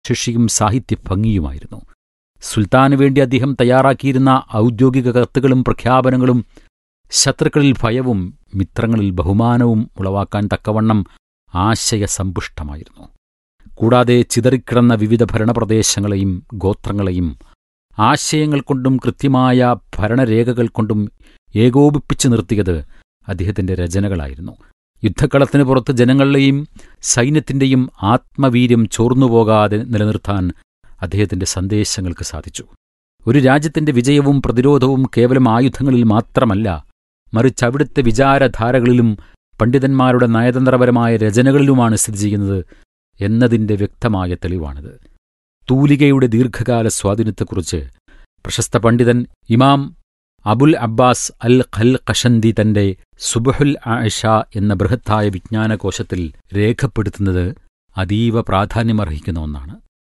ശിഷിയും സാഹിത്യ ഭംഗിയുമായിരുന്നു സുൽത്താനു വേണ്ടി അദ്ദേഹം തയ്യാറാക്കിയിരുന്ന ഔദ്യോഗിക കത്തുകളും പ്രഖ്യാപനങ്ങളും ശത്രുക്കളിൽ ഭയവും മിത്രങ്ങളിൽ ബഹുമാനവും ഉളവാക്കാൻ തക്കവണ്ണം ആശയസമ്പുഷ്ടമായിരുന്നു കൂടാതെ ചിതറിക്കിടന്ന വിവിധ ഭരണപ്രദേശങ്ങളെയും ഗോത്രങ്ങളെയും ആശയങ്ങൾ കൊണ്ടും കൃത്യമായ ഭരണരേഖകൾ കൊണ്ടും ഏകോപിപ്പിച്ചു നിർത്തിയത് അദ്ദേഹത്തിന്റെ രചനകളായിരുന്നു യുദ്ധക്കളത്തിന് പുറത്ത് ജനങ്ങളുടെയും സൈന്യത്തിന്റെയും ആത്മവീര്യം ചോർന്നുപോകാതെ നിലനിർത്താൻ അദ്ദേഹത്തിന്റെ സന്ദേശങ്ങൾക്ക് സാധിച്ചു ഒരു രാജ്യത്തിന്റെ വിജയവും പ്രതിരോധവും കേവലം ആയുധങ്ങളിൽ മാത്രമല്ല മറിച്ച് അവിടുത്തെ വിചാരധാരകളിലും പണ്ഡിതന്മാരുടെ നയതന്ത്രപരമായ രചനകളിലുമാണ് സ്ഥിതി ചെയ്യുന്നത് എന്നതിന്റെ വ്യക്തമായ തെളിവാണിത് തൂലികയുടെ ദീർഘകാല സ്വാധീനത്തെക്കുറിച്ച് പ്രശസ്ത പണ്ഡിതൻ ഇമാം അബുൽ അബ്ബാസ് അൽ ഖൽ ഖഷന്തി തന്റെ സുബഹുൽ ആയിഷ എന്ന ബൃഹത്തായ വിജ്ഞാനകോശത്തിൽ രേഖപ്പെടുത്തുന്നത് അതീവ പ്രാധാന്യമർഹിക്കുന്ന ഒന്നാണ്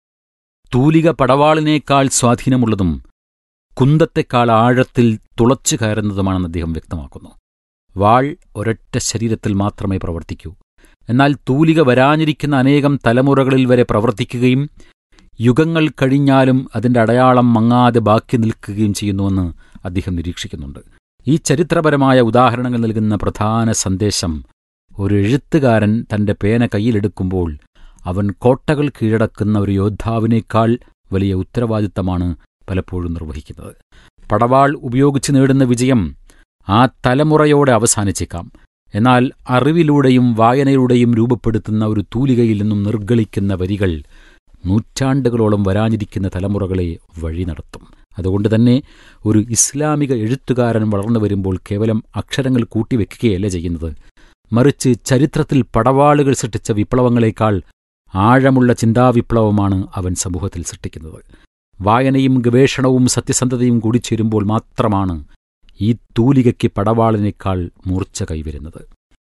തൂലിക പടവാളിനേക്കാൾ സ്വാധീനമുള്ളതും കുന്തത്തെക്കാൾ ആഴത്തിൽ തുളച്ചു കയറുന്നതുമാണെന്ന് അദ്ദേഹം വ്യക്തമാക്കുന്നു വാൾ ഒരൊറ്റ ശരീരത്തിൽ മാത്രമേ പ്രവർത്തിക്കൂ എന്നാൽ തൂലിക വരാനിരിക്കുന്ന അനേകം തലമുറകളിൽ വരെ പ്രവർത്തിക്കുകയും യുഗങ്ങൾ കഴിഞ്ഞാലും അതിന്റെ അടയാളം മങ്ങാതെ ബാക്കി നിൽക്കുകയും ചെയ്യുന്നുവെന്ന് അദ്ദേഹം നിരീക്ഷിക്കുന്നുണ്ട് ഈ ചരിത്രപരമായ ഉദാഹരണങ്ങൾ നൽകുന്ന പ്രധാന സന്ദേശം ഒരു എഴുത്തുകാരൻ തന്റെ പേന കയ്യിലെടുക്കുമ്പോൾ അവൻ കോട്ടകൾ കീഴടക്കുന്ന ഒരു യോദ്ധാവിനേക്കാൾ വലിയ ഉത്തരവാദിത്തമാണ് പലപ്പോഴും നിർവഹിക്കുന്നത് പടവാൾ ഉപയോഗിച്ച് നേടുന്ന വിജയം ആ തലമുറയോടെ അവസാനിച്ചേക്കാം എന്നാൽ അറിവിലൂടെയും വായനയിലൂടെയും രൂപപ്പെടുത്തുന്ന ഒരു തൂലികയിൽ നിന്നും നിർഗളിക്കുന്ന വരികൾ നൂറ്റാണ്ടുകളോളം വരാനിരിക്കുന്ന തലമുറകളെ വഴി നടത്തും അതുകൊണ്ട് തന്നെ ഒരു ഇസ്ലാമിക എഴുത്തുകാരൻ വളർന്നു വരുമ്പോൾ കേവലം അക്ഷരങ്ങൾ കൂട്ടിവെക്കുകയല്ല ചെയ്യുന്നത് മറിച്ച് ചരിത്രത്തിൽ പടവാളുകൾ സൃഷ്ടിച്ച വിപ്ലവങ്ങളെക്കാൾ ആഴമുള്ള ചിന്താവിപ്ലവമാണ് അവൻ സമൂഹത്തിൽ സൃഷ്ടിക്കുന്നത് വായനയും ഗവേഷണവും സത്യസന്ധതയും കൂടി ചേരുമ്പോൾ മാത്രമാണ് ഈ തൂലികയ്ക്ക് പടവാളിനേക്കാൾ മൂർച്ച കൈവരുന്നത്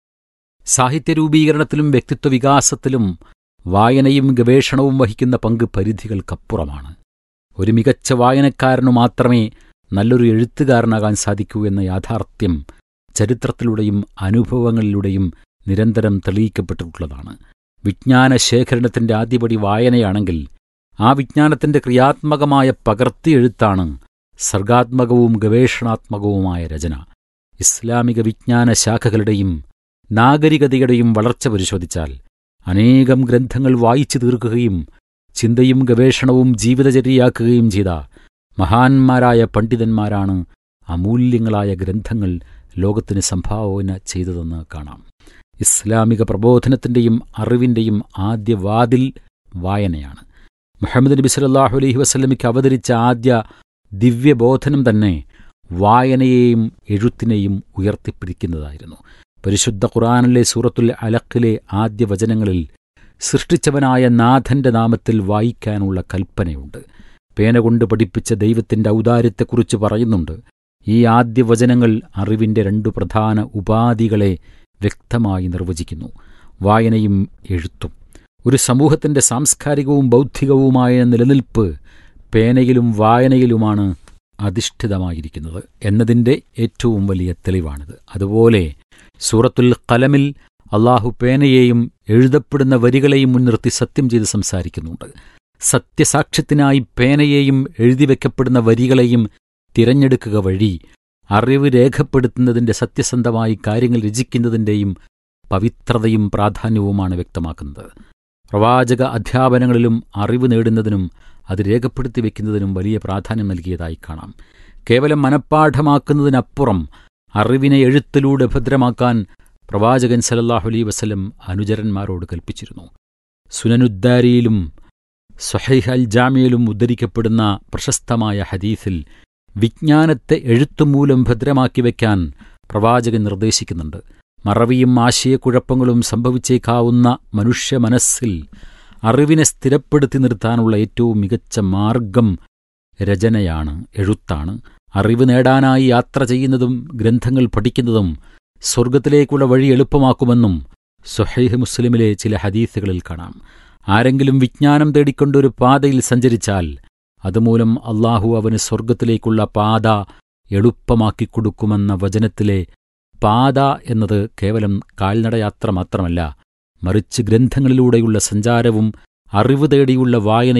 സാഹിത്യരൂപീകരണത്തിലും വ്യക്തിത്വ വികാസത്തിലും വായനയും ഗവേഷണവും വഹിക്കുന്ന പങ്ക് പരിധികൾക്കപ്പുറമാണ് ഒരു മികച്ച വായനക്കാരനു മാത്രമേ നല്ലൊരു എഴുത്തുകാരനാകാൻ സാധിക്കൂ എന്ന യാഥാർത്ഥ്യം ചരിത്രത്തിലൂടെയും അനുഭവങ്ങളിലൂടെയും നിരന്തരം തെളിയിക്കപ്പെട്ടിട്ടുള്ളതാണ് വിജ്ഞാന ശേഖരണത്തിന്റെ ആദ്യപടി വായനയാണെങ്കിൽ ആ വിജ്ഞാനത്തിന്റെ ക്രിയാത്മകമായ പകർത്തിയെഴുത്താണ് സർഗാത്മകവും ഗവേഷണാത്മകവുമായ രചന ഇസ്ലാമിക വിജ്ഞാന ശാഖകളുടെയും നാഗരികതയുടെയും വളർച്ച പരിശോധിച്ചാൽ അനേകം ഗ്രന്ഥങ്ങൾ വായിച്ചു തീർക്കുകയും ചിന്തയും ഗവേഷണവും ജീവിതചര്യയാക്കുകയും ചെയ്ത മഹാന്മാരായ പണ്ഡിതന്മാരാണ് അമൂല്യങ്ങളായ ഗ്രന്ഥങ്ങൾ ലോകത്തിന് സംഭാവന ചെയ്തതെന്ന് കാണാം ഇസ്ലാമിക പ്രബോധനത്തിന്റെയും അറിവിന്റെയും ആദ്യ വാതിൽ വായനയാണ് മുഹമ്മദ് നബി സല്ലാഹു അലൈഹി വസ്ലമിക്ക് അവതരിച്ച ആദ്യ ദിവ്യബോധനം തന്നെ വായനയെയും എഴുത്തിനെയും ഉയർത്തിപ്പിടിക്കുന്നതായിരുന്നു പരിശുദ്ധ ഖുറാനിലെ സൂറത്തുൽ അലക്കിലെ ആദ്യ വചനങ്ങളിൽ സൃഷ്ടിച്ചവനായ നാഥന്റെ നാമത്തിൽ വായിക്കാനുള്ള കൽപ്പനയുണ്ട് പേന കൊണ്ട് പഠിപ്പിച്ച ദൈവത്തിന്റെ ഔദാര്യത്തെക്കുറിച്ച് പറയുന്നുണ്ട് ഈ ആദ്യ വചനങ്ങൾ അറിവിന്റെ രണ്ടു പ്രധാന ഉപാധികളെ വ്യക്തമായി നിർവചിക്കുന്നു വായനയും എഴുത്തും ഒരു സമൂഹത്തിന്റെ സാംസ്കാരികവും ബൗദ്ധികവുമായ നിലനിൽപ്പ് പേനയിലും വായനയിലുമാണ് അധിഷ്ഠിതമായിരിക്കുന്നത് എന്നതിൻ്റെ ഏറ്റവും വലിയ തെളിവാണിത് അതുപോലെ സൂറത്തുൽ കലമിൽ അള്ളാഹു പേനയെയും എഴുതപ്പെടുന്ന വരികളെയും മുൻനിർത്തി സത്യം ചെയ്ത് സംസാരിക്കുന്നുണ്ട് സത്യസാക്ഷ്യത്തിനായി പേനയെയും എഴുതിവെക്കപ്പെടുന്ന വരികളെയും തിരഞ്ഞെടുക്കുക വഴി അറിവ് രേഖപ്പെടുത്തുന്നതിന്റെ സത്യസന്ധമായി കാര്യങ്ങൾ രചിക്കുന്നതിൻ്റെയും പവിത്രതയും പ്രാധാന്യവുമാണ് വ്യക്തമാക്കുന്നത് പ്രവാചക അധ്യാപനങ്ങളിലും അറിവ് നേടുന്നതിനും അത് രേഖപ്പെടുത്തി വെക്കുന്നതിനും വലിയ പ്രാധാന്യം നൽകിയതായി കാണാം കേവലം മനഃപ്പാഠമാക്കുന്നതിനപ്പുറം അറിവിനെ എഴുത്തിലൂടെ ഭദ്രമാക്കാൻ പ്രവാചകൻ സലല്ലാഹു അലൈ വസല്ലം അനുചരന്മാരോട് കൽപ്പിച്ചിരുന്നു സുനനുദ്ദാരിയിലും സൊഹൈഹ് അൽ ജാമിയിലും ഉദ്ധരിക്കപ്പെടുന്ന പ്രശസ്തമായ ഹദീസിൽ വിജ്ഞാനത്തെ എഴുത്തുമൂലം ഭദ്രമാക്കി വയ്ക്കാൻ പ്രവാചകൻ നിർദ്ദേശിക്കുന്നുണ്ട് മറവിയും ആശയക്കുഴപ്പങ്ങളും സംഭവിച്ചേക്കാവുന്ന മനുഷ്യ മനസ്സിൽ അറിവിനെ സ്ഥിരപ്പെടുത്തി നിർത്താനുള്ള ഏറ്റവും മികച്ച മാർഗം രചനയാണ് എഴുത്താണ് അറിവ് നേടാനായി യാത്ര ചെയ്യുന്നതും ഗ്രന്ഥങ്ങൾ പഠിക്കുന്നതും സ്വർഗത്തിലേക്കുള്ള വഴി എളുപ്പമാക്കുമെന്നും സുഹൈഹ് മുസ്ലിമിലെ ചില ഹദീസുകളിൽ കാണാം ആരെങ്കിലും വിജ്ഞാനം തേടിക്കൊണ്ടൊരു പാതയിൽ സഞ്ചരിച്ചാൽ അതുമൂലം അള്ളാഹു അവന് സ്വർഗത്തിലേക്കുള്ള പാത എളുപ്പമാക്കി കൊടുക്കുമെന്ന വചനത്തിലെ പാത എന്നത് കേവലം കാൽനടയാത്ര മാത്രമല്ല മറിച്ച് ഗ്രന്ഥങ്ങളിലൂടെയുള്ള സഞ്ചാരവും അറിവ് തേടിയുള്ള വായന